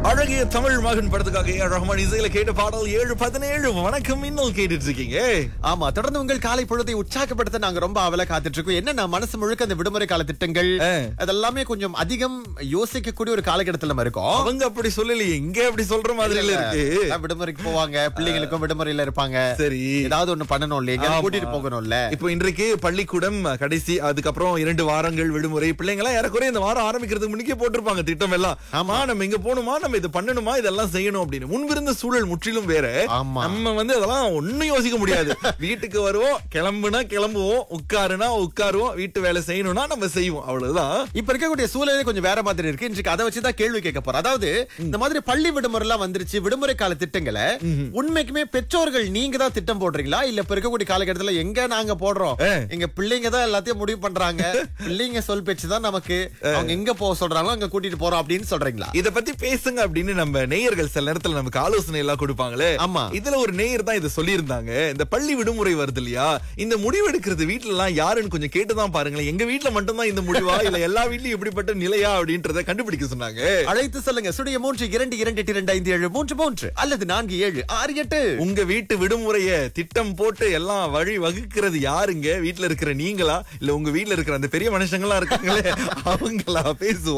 அழகிய தமிழ் மகன் படத்துக்காக ஏ ஆர் ரஹ்மான் இசையில கேட்ட பாடல் ஏழு பதினேழு வணக்கம் இன்னும் கேட்டுட்டு இருக்கீங்க ஆமா தொடர்ந்து உங்கள் காலை பொழுதை உற்சாகப்படுத்த நாங்க ரொம்ப அவல காத்துட்டு இருக்கோம் என்ன மனசு முழுக்க அந்த விடுமுறை கால திட்டங்கள் ஆ. அதெல்லாமே கொஞ்சம் அதிகம் யோசிக்கக்கூடிய ஒரு காலகட்டத்துல நம்ம இருக்கோம் அவங்க அப்படி சொல்லலையே இங்க அப்படி சொல்ற மாதிரி இல்ல இருக்கு எல்லாம் விடுமுறைக்கு போவாங்க பிள்ளைங்களுக்கும் விடுமுறையில இருப்பாங்க சரி ஏதாவது ஒண்ணு பண்ணணும் இல்லையா எங்கேயாவது ஆமா. கூட்டிட்டு போகணும்ல இப்போ இன்றைக்கு பள்ளிக்கூடம் கடைசி அதுக்கப்புறம் இரண்டு வாரங்கள் விடுமுறை பிள்ளைங்க எல்லாம் ஏறக்குறைய இந்த வாரம் ஆரம்பிக்கிறதுக்கு முன்னக்கே போட்டிருப்பாங்க திட்டம் எல்லாம் ஆமா நம்ம இங்க போகணுமா நம்ம இது பண்ணணுமா இதெல்லாம் செய்யணும் அப்படின்னு முன்பிருந்த சூழல் முற்றிலும் வேற ஆமா. நம்ம வந்து அதெல்லாம் ஒண்ணும் யோசிக்க முடியாது வீட்டுக்கு வருவோம் கிளம்புனா கிளம்புவோம் உட்காருனா உட்காருவோம் வீட்டு வேலை செய்யணும்னா நம்ம செய்வோம் அவ்வளவுதான் இப்ப இருக்கக்கூடிய சூழலே கொஞ்சம் வேற மாதிரி இருக்கு இன்றைக்கு அதை வச்சுதான் கேள்வி கேட்க போறோம் அதாவது இந்த மாதிரி பள்ளி விடுமுறை எல்லாம் வந்துருச்சு விடுமுறை கால திட்டங்களை உண்மைக்குமே பெற்றோர்கள் நீங்க தான் திட்டம் போடுறீங்களா இல்ல இப்ப இருக்கக்கூடிய காலகட்டத்துல எங்க நாங்க போடுறோம் ஆ. எங்க பிள்ளைங்க தான் எல்லாத்தையும் முடிவு பண்றாங்க பிள்ளைங்க சொல் பேச்சு தான் நமக்கு அவங்க எங்க போக சொல்றாங்களோ அங்க கூட்டிட்டு போறோம் அப்படின்னு சொல்றீங்களா இத பத்தி பேசுங்க அப்படின்னு நம்ம நேயர்கள் சில நேரத்துல நமக்கு ஆலோசனை எல்லாம் கொடுப்பாங்களே ஆமா. இதுல ஒரு நேயர் தான் இதை சொல்லியிருந்தாங்க இந்த பள்ளி விடுமுறை வருது இல்லையா இந்த முடிவு எடுக்கிறது வீட்ல எல்லாம் யாருன்னு கொஞ்சம் கேட்டுதான் பாருங்களேன் எங்க வீட்ல மட்டும்தான் இந்த முடிவா இல்ல எல்லா வீட்லயும் இப்படிப்பட்ட நிலையா அப்படின்றத கண்டுபிடிக்க சொன்னாங்க அழைத்து சொல்லுங்க சுடைய மூன்று இரண்டு இரண்டு எட்டு இரண்டு ஐந்து ஏழு மூன்று மூன்று அல்லது நான்கு ஏழு ஆறு எட்டு உங்க வீட்டு விடுமுறைய திட்டம் போட்டு எல்லாம் வழி வகுக்கிறது யாருங்க வீட்ல இருக்கிற நீங்களா இல்ல உங்க வீட்ல இருக்கிற அந்த பெரிய மனுஷங்களா இருக்காங்களே அவங்களா பேசுவோம்